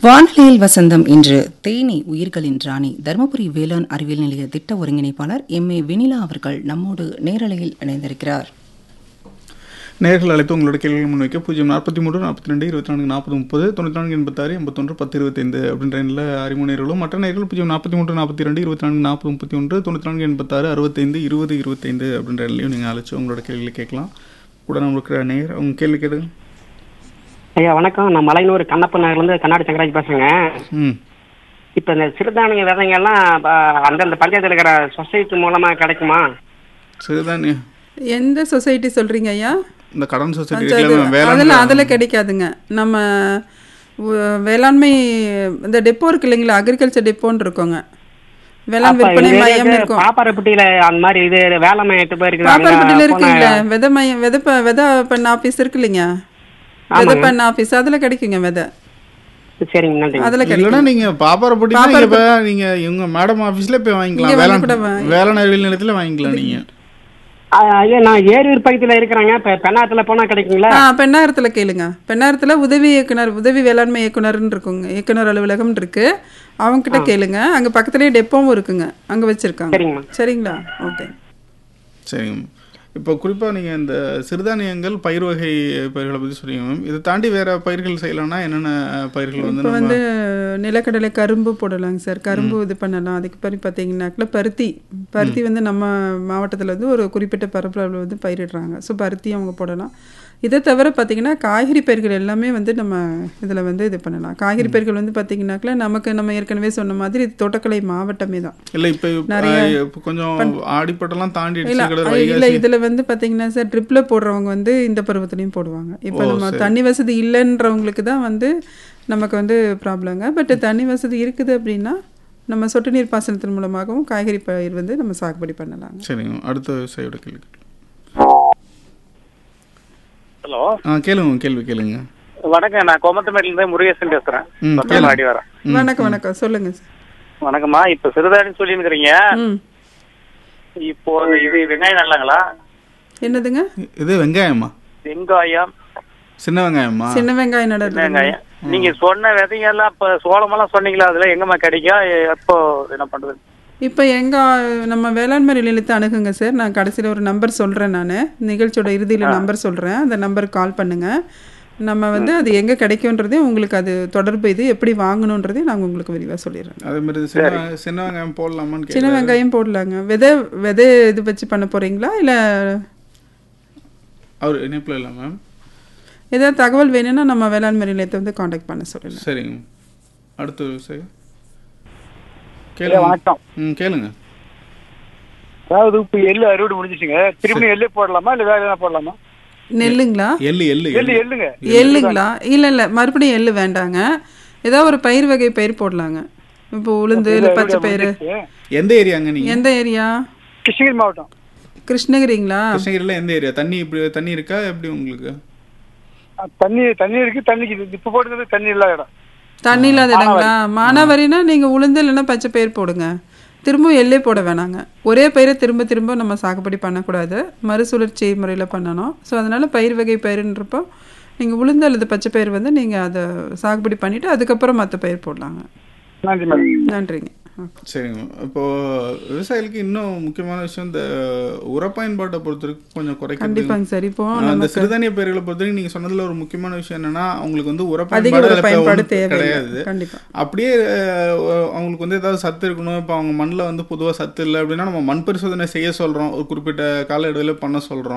வானொலியில் வசந்தம் இன்று தேனி உயிர்களின் ராணி தருமபுரி வேளாண் அறிவியல் நிலைய திட்ட ஒருங்கிணைப்பாளர் எம் ஏ வெனிலா அவர்கள் நம்மோடு நேரலையில் இணைந்திருக்கிறார் நேர்கள் அழைத்து உங்களோட கேள்விகள் முன்வைக்க பூஜ்ஜியம் நாற்பத்தி மூணு நாற்பத்தி ரெண்டு இருபத்தி நான்கு நாற்பது முப்பது தொண்ணூற்றி நான்கு எண்பத்தாறு எண்பத்தொன்று பத்து இருபத்தைந்து அப்படின்ற எண்ணில் அறிமுக நேர்களும் மற்ற நேர்கள் பூஜ்ஜியம் நாற்பத்தி மூன்று நாற்பத்தி ரெண்டு இருபத்தி நான்கு நாற்பது முப்பத்தி ஒன்று தொண்ணூற்றி நான்கு எண்பத்தாறு அறுபத்தைந்து இருபது இருபத்தைந்து அப்படின்ற எண்ணிலையும் நீங்கள் அழைச்சு உங்களோட கேள்விகளை கேட்கலாம் கூட நம்ம இருக்கிற நேர் அவங்க கேள்வி கேளுங்க ஐயா வணக்கம் நான் மலையனூர் கண்ணப்ப நகர்லேருந்து கண்ணாடி சங்கராஜ் பேசுறேங்க ம் இப்போ இந்த சிறுதானிய விதைங்கெல்லாம் ப- அந்தந்த பஞ்சாயத்தில் இருக்கிற சொசைட்டி மூலமாக கிடைக்குமா சரிதானே எந்த சொசைட்டி சொல்றீங்க ஐயா இந்த கடன் சொசைட்டி அது- இருக்குல்ல, வேளாண் அதெல்லாம் அதில் கிடைக்காதுங்க நம்ம வ- வேளாண்மை இந்த டெப்போ இருக்கு இல்லைங்களா அக்ரிகல்ச்சர் டெப்போன்னு இருக்கோங்க வேளாண் அப்ப விற்பனை இந்த மையம் இது இருக்கும் பாப்பாரப்பட்டியில அந்த மாதிரி இது வேலை மையம் எட்டு போய் பாப்பாரப்பட்டியில் இருக்குங்களே இருக்குது விதை மையம் விதை ப- விதை பண்ண ஆஃபீஸ் இருக்கு இல்லைங்க விதை பண்ண ஆஃபீஸ் அதில் கிடைக்குங்க விதை சரிங்க நன்றி அதில் இல்லைன்னா கிடைக்கும் நீங்க பாப்பாரப்பட்டி நீங்க இப்ப நீங்க இவங்க மேடம் ஆபீஸ்ல போய் இங்க வாங்கிக்கலாம் வந்து வேளாண் கூட வா- வேளாண் அறிவியல் நிலையத்துல வாங்கிக்கலாம் நீங்க ஐயா நான் ஏரூர் பக்கத்தில் இருக்கிறேங்க இப்போ பெண்ணாத்துல போனால் கிடைக்குங்களா ஆ பெண்ணாரத்தில் கேளுங்க பெண்ணாரத்தில் உதவி இயக்குனர் உதவி வேளாண்மை இயக்குனர்னு இருக்குங்க இயக்குனர் அலுவலகம் இருக்கு அவங்க கிட்ட கேளுங்க அங்கே பக்கத்துலேயே டெப்போவும் இருக்குங்க அங்கே வச்சிருக்காங்க சரிங்கம்மா சரிங்களா ஓகே சரிங்க இப்போ குறிப்பாக நீங்கள் இந்த சிறுதானியங்கள் பயிர் வகை பயிர்களை பற்றி சொல்றீங்க மேம் இதை தாண்டி வேற பயிர்கள் செய்யலாம்னா என்னென்ன பயிர்கள் வந்து இப்போ நம்ம வந்து நிலக்கடலை கரும்பு போடலாங்க சார் கரும்பு இது பண்ணலாம் அதுக்கு பிறகு பார்த்தீங்கன்னாக்கா பருத்தி பருத்தி வந்து நம்ம மாவட்டத்தில் வந்து ஒரு குறிப்பிட்ட பரப்பளவில் வந்து பயிரிடுறாங்க ஸோ பருத்தி அவங்க போடலாம் இதை தவிர பார்த்தீங்கன்னா காய்கறி பயிர்கள் எல்லாமே வந்து நம்ம இதில் வந்து இது பண்ணலாம் காய்கறி பயிர்கள் வந்து பார்த்தீங்கன்னாக்கா நமக்கு நம்ம ஏற்கனவே சொன்ன மாதிரி இது தோட்டக்கலை மாவட்டமே தான் இல்லை இப்போ நிறைய இப்போ கொஞ்சம் ஆடிப்பட்டெல்லாம் தாண்டி இல்ல கிடக்கிற அது இல்ல வைகாசி இதுல வந்து பாத்தீங்கன்னா சார் ட்ரிப்ல போடுறவங்க வந்து இந்த பருவத்திலையும் போடுவாங்க இப்போ ஓ, நம்ம சரி. தண்ணி வசதி இல்லைன்றவங்களுக்கு தான் வந்து நமக்கு வந்து ப்ராப்ளங்க பட் தண்ணி வசதி இருக்குது அப்படின்னா நம்ம சொட்டு நீர் பாசனத்தின் மூலமாகவும் காய்கறி பயிர் வந்து நம்ம சாகுபடி பண்ணலாங்க சரிங்க மேம். அடுத்த விவசாயியோட கேள்வி ஹலோ ஆ கேளுங்க கேள்வி கேளுங்க வணக்கம் நான் கோமத்தமேட்லேருந்து முருகேசன் பேசுறேன் ம், பத்திரம் அடி வரேன் வணக்கம் வணக்கம் சொல்லுங்க சார் வணக்கம்மா இப்போ சிறுதானியம் சொல்லியிருக்கிறீங்க ம் இப்போ இது வெங்காயம் நல்லாங்களா என்னதுங்க இது வெங்காயமா வெங்காயம் சின்ன வெங்காயமா சின்ன வெங்காயம் சின்ன நடுறது வெங்காயம் நீங்க சொன்ன விதைங்கெல்லாம் இப்போ சோளமெல்லாம் சொன்னீங்களா அதுல எங்கம்மா கிடைக்கும் எப்போ என்ன பண்றது இப்போ எங்க நம்ம வேளாண்மை நிலையத்தை அணுகுங்க சார் நான் கடைசியில் ஒரு நம்பர் சொல்கிறேன் நான் நிகழ்ச்சியோட இறுதியில் நம்பர் சொல்கிறேன் அந்த நம்பருக்கு கால் பண்ணுங்க நம்ம வந்து அது எங்கே கிடைக்குன்றதே உங்களுக்கு அது தொடர்பு இது எப்படி வாங்கணுன்றதே நான் உங்களுக்கு விரிவாக சொல்லிடுறேன் அதே மாதிரி சின்ன வெங்காயம் சின்ன வெங்காயம் போடலாமான்னு சின்ன கேட்குறேன் வெங்காயம் போடலாங்க விதை விதை இது வச்சு பண்ண போகிறீங்களா இல்லை அவர் இணைப்பில் இல்லை மேம் ஏதாவது தகவல் வேணும்னா நம்ம வேளாண்மை நிலையத்தை வந்து காண்டாக்ட் பண்ண சொல்லலாம் சரிங்க அடுத்த விவசாயி கேளுங்க வணக்கம் ம் கேளுங்க அதாவது இப்போ எள்ளு அறுவடை முடிஞ்சிச்சுங்க திரும்பி எள்ளு போடலாமா இல்லை வேற எதனா போடலாமா நெல்லுங்களா எள்ளு எள்ளு எள்ளு எள்ளு எள்ளுங்க எள்ளுங்களா இல்லை இல்லை மறுபடியும் எள்ளு வேண்டாங்க ஏதாவது ஒரு பயிர் வகை பயிர் போடலாங்க இப்போ உளுந்து இல்லை பச்சை பயிறு எந்த ஏரியாங்க நீங்க எந்த ஏரியா கிருஷ்ணகிரி மாவட்டம் கிருஷ்ணகிரிங்களா கிருஷ்ணகிரியில் எந்த ஏரியா தண்ணி இப்படி தண்ணி இருக்கா எப்படி உங்களுக்கு அ, தண்ணி தண்ணி இருக்கு தண்ணிக்கு இது- இப்போ போடுறது தண்ணி இல்லாத இடம் தண்ணி இல்லாத இடங்களா மானாவாரினா நீங்கள் உளுந்து இல்லைன்னா பச்சை பயிர் போடுங்க திரும்ப எள்ளே போட வேணாங்க ஒரே பயிரை திரும்ப திரும்ப நம்ம சாகுபடி பண்ணக்கூடாது மறுசுழற்சி முறையில் பண்ணணும் ஸோ அதனால் பயிர் வகை பயிருன்றப்போ நீங்கள் உளுந்து அல்லது பச்சை பயிர் வந்து நீங்கள் அதை சாகுபடி பண்ணிவிட்டு அதுக்கப்புறம் மற்ற பயிர் போடலாங்க நன்றி மேடம் நன்றிங்க சரிங்க இப்போ விவசாயிகளுக்கு இன்னும் முக்கியமான விஷயம் இந்த உர பயன்பாட்டை பொறுத்தவரைக்கும் கொஞ்சம் குறைக்கிறது கண்டிப்பாங்க சார் இப்போ ஆனா, அந்த நமக்கு சிறுதானிய பயிர்களை பொறுத்தவரைக்கும் நீங்க சொன்னதுல ஒரு முக்கியமான விஷயம் என்னன்னா அவங்களுக்கு வந்து உர அதிக பயன்பாடு ஒரு அதுல இப்ப பயன்பாடு ஒண்ணும் தேவையில்லை கிடையாது கண்டிப்பாக அப்படியே அஹ், அவங்களுக்கு வந்து ஏதாவது சத்து இருக்கணும் இப்போ அவங்க மண்ணில் வந்து பொதுவாக சத்து இல்லை அப்படின்னா நம்ம மண் பரிசோதனை செய்ய சொல்கிறோம் ஒரு குறிப்பிட்ட கால இடைவெளியில் பண்ண சொல்கிறோம்